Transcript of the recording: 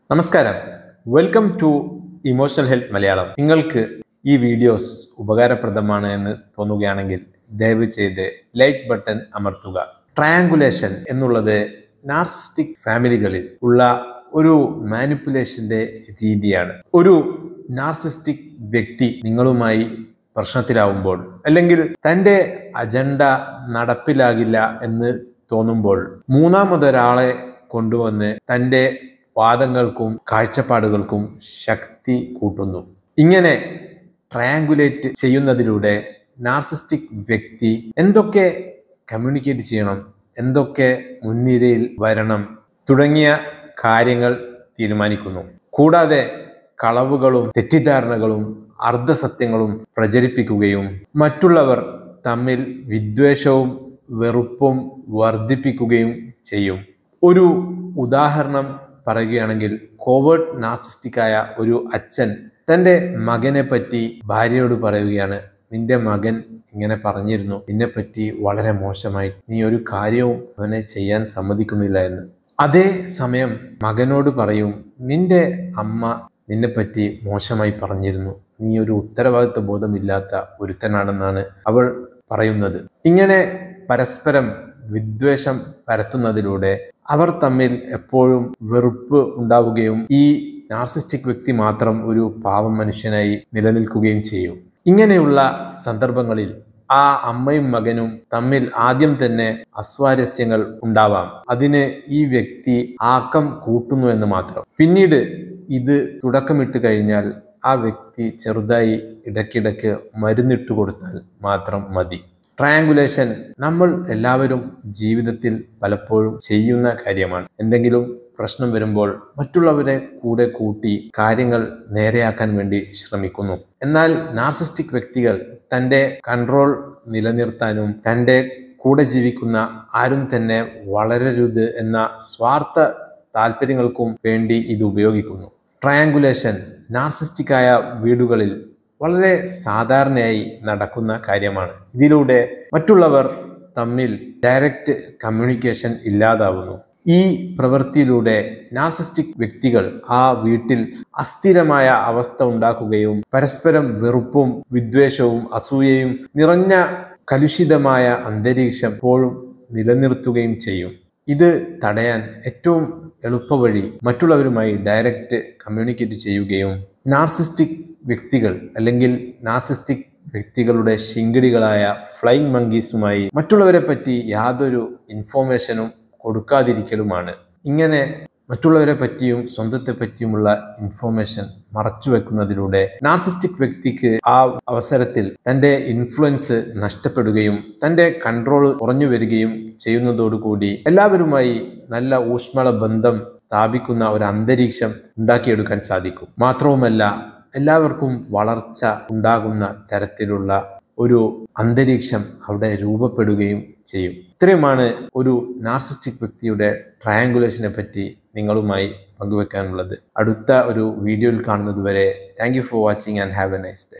നമസ്കാരം welcome to emotional health Malayalam നിങ്ങൾക്ക് ഈ വീഡിയോസ് ഉപകാരപ്രദമാണ് എന്ന് തോന്നുകയാണെങ്കിൽ ദയവ് ചെയ്ത് ലൈക്ക് ബട്ടൺ അമർത്തുക ട്രയാങ്കുലേഷൻ എന്നുള്ളത് നാർസിസ്റ്റിക് ഫാമിലികളിൽ ഉള്ള ഒരു മാനിപ്പുലേഷന്റെ രീതിയാണ് ഒരു നാർസിസ്റ്റിക് വ്യക്തി നിങ്ങളുമായി പ്രശ്നത്തിലാവുമ്പോൾ അല്ലെങ്കിൽ തൻ്റെ അജണ്ട നടപ്പിലാകില്ല എന്ന് തോന്നുമ്പോൾ മൂന്നാമതൊരാളെ കൊണ്ടുവന്ന് തൻ്റെ വാദങ്ങൾക്കും കാഴ്ചപ്പാടുകൾക്കും ശക്തി കൂട്ടുന്നു ഇങ്ങനെ ട്രയാങ്കുലേറ്റ് ചെയ്യുന്നതിലൂടെ നാർസിസ്റ്റിക് വ്യക്തി എന്തൊക്കെ കമ്മ്യൂണിക്കേറ്റ് ചെയ്യണം എന്തൊക്കെ മുൻനിരയിൽ വരണം തുടങ്ങിയ കാര്യങ്ങൾ തീരുമാനിക്കുന്നു കൂടാതെ കളവുകളും തെറ്റിദ്ധാരണകളും അർദ്ധസത്യങ്ങളും പ്രചരിപ്പിക്കുകയും മറ്റുള്ളവർ തമ്മിൽ വിദ്വേഷവും വെറുപ്പും വർദ്ധിപ്പിക്കുകയും ചെയ്യും ഒരു ഉദാഹരണം പറയുകയാണെങ്കിൽ കോവേർട്ട് നാർസിസ്റ്റിക്കായ ഒരു അച്ഛൻ തൻ്റെ മകനെ പറ്റി ഭാര്യയോട് പറയുകയാണ് നിന്റെ മകൻ ഇങ്ങനെ പറഞ്ഞിരുന്നു നിന്നെപ്പറ്റി വളരെ മോശമായി നീ ഒരു കാര്യവും അവനെ ചെയ്യാൻ സമ്മതിക്കുന്നില്ല എന്ന് അതേ സമയം മകനോട് പറയും നിന്റെ അമ്മ നിന്നെപ്പറ്റി മോശമായി പറഞ്ഞിരുന്നു നീ ഒരു ഉത്തരവാദിത്വ ബോധമില്ലാത്ത ഒരുത്തനാണെന്നാണ് അവൾ പറയുന്നത് ഇങ്ങനെ പരസ്പരം വിദ്വേഷം പരത്തുന്നതിലൂടെ അവർ തമ്മിൽ എപ്പോഴും വെറുപ്പ് ഉണ്ടാവുകയും ഈ നാർസിസ്റ്റിക് വ്യക്തി മാത്രം ഒരു പാവം മനുഷ്യനായി നിലനിൽക്കുകയും ചെയ്യും ഇങ്ങനെയുള്ള സന്ദർഭങ്ങളിൽ ആ അമ്മയും മകനും തമ്മിൽ ആദ്യം തന്നെ അസ്വാരസ്യങ്ങൾ ഉണ്ടാവാം അതിന് ഈ വ്യക്തി ആക്കം കൂട്ടുന്നു എന്ന് മാത്രം പിന്നീട് ഇത് തുടക്കമിട്ട് കഴിഞ്ഞാൽ ആ വ്യക്തി ചെറുതായി ഇടയ്ക്കിടയ്ക്ക് മരുന്നിട്ട് കൊടുത്താൽ മാത്രം മതി ട്രയാങ്കുലേഷൻ നമ്മൾ എല്ലാവരും ജീവിതത്തിൽ പലപ്പോഴും ചെയ്യുന്ന കാര്യമാണ് എന്തെങ്കിലും പ്രശ്നം വരുമ്പോൾ മറ്റുള്ളവരെ കൂടെ കൂട്ടി കാര്യങ്ങൾ നേരെയാക്കാൻ വേണ്ടി ശ്രമിക്കുന്നു എന്നാൽ നാർസിസ്റ്റിക് വ്യക്തികൾ തൻ്റെ കൺട്രോൾ നിലനിർത്താനും തൻ്റെ കൂടെ ജീവിക്കുന്ന ആരും തന്നെ വളരരുത് എന്ന സ്വാർത്ഥ താല്പര്യങ്ങൾക്കും വേണ്ടി ഇത് ഉപയോഗിക്കുന്നു ട്രയാങ്കുലേഷൻ നാർസിസ്റ്റിക്കായ വീടുകളിൽ വളരെ സാധാരണയായി നടക്കുന്ന കാര്യമാണ് ഇതിലൂടെ മറ്റുള്ളവർ തമ്മിൽ ഡയറക്റ്റ് കമ്മ്യൂണിക്കേഷൻ ഇല്ലാതാവുന്നു ഈ പ്രവൃത്തിയിലൂടെ നാർസിസ്റ്റിക് വ്യക്തികൾ ആ വീട്ടിൽ അസ്ഥിരമായ അവസ്ഥ ഉണ്ടാക്കുകയും പരസ്പരം വെറുപ്പും വിദ്വേഷവും അസൂയയും നിറഞ്ഞ കലുഷിതമായ അന്തരീക്ഷം എപ്പോഴും നിലനിർത്തുകയും ചെയ്യും ഇത് തടയാൻ ഏറ്റവും എളുപ്പവഴി മറ്റുള്ളവരുമായി ഡയറക്റ്റ് കമ്മ്യൂണിക്കേറ്റ് ചെയ്യുകയും നാർസിസ്റ്റിക് വ്യക്തികൾ അല്ലെങ്കിൽ നാർസിസ്റ്റിക് വ്യക്തികളുടെ ശിങ്കിടികളായ ഫ്ലൈങ് മങ്കീസുമായി മറ്റുള്ളവരെ പറ്റി യാതൊരു ഇൻഫോർമേഷനും കൊടുക്കാതിരിക്കലുമാണ് ഇങ്ങനെ മറ്റുള്ളവരെ പറ്റിയും സ്വന്തത്തെ പറ്റിയുമുള്ള ഇൻഫോർമേഷൻ മറച്ചു വെക്കുന്നതിലൂടെ നാർസിസ്റ്റിക് വ്യക്തിക്ക് ആ അവസരത്തിൽ തന്റെ ഇൻഫ്ലുവൻസ് നഷ്ടപ്പെടുകയും തന്റെ കൺട്രോൾ കുറഞ്ഞു വരികയും ചെയ്യുന്നതോടുകൂടി എല്ലാവരുമായി നല്ല ഊഷ്മള ബന്ധം സ്ഥാപിക്കുന്ന ഒരു അന്തരീക്ഷം ഉണ്ടാക്കിയെടുക്കാൻ സാധിക്കും മാത്രവുമല്ല എല്ലാവർക്കും വളർച്ച ഉണ്ടാകുന്ന തരത്തിലുള്ള ഒരു അന്തരീക്ഷം അവിടെ രൂപപ്പെടുകയും ചെയ്യും ഇത്രയുമാണ് ഒരു നാർസിസ്റ്റിക് വ്യക്തിയുടെ ട്രയാങ്കുലേഷനെ പറ്റി നിങ്ങളുമായി പങ്കുവെക്കാനുള്ളത് അടുത്ത ഒരു വീഡിയോയിൽ കാണുന്നത് വരെ thank you for watching and have a nice day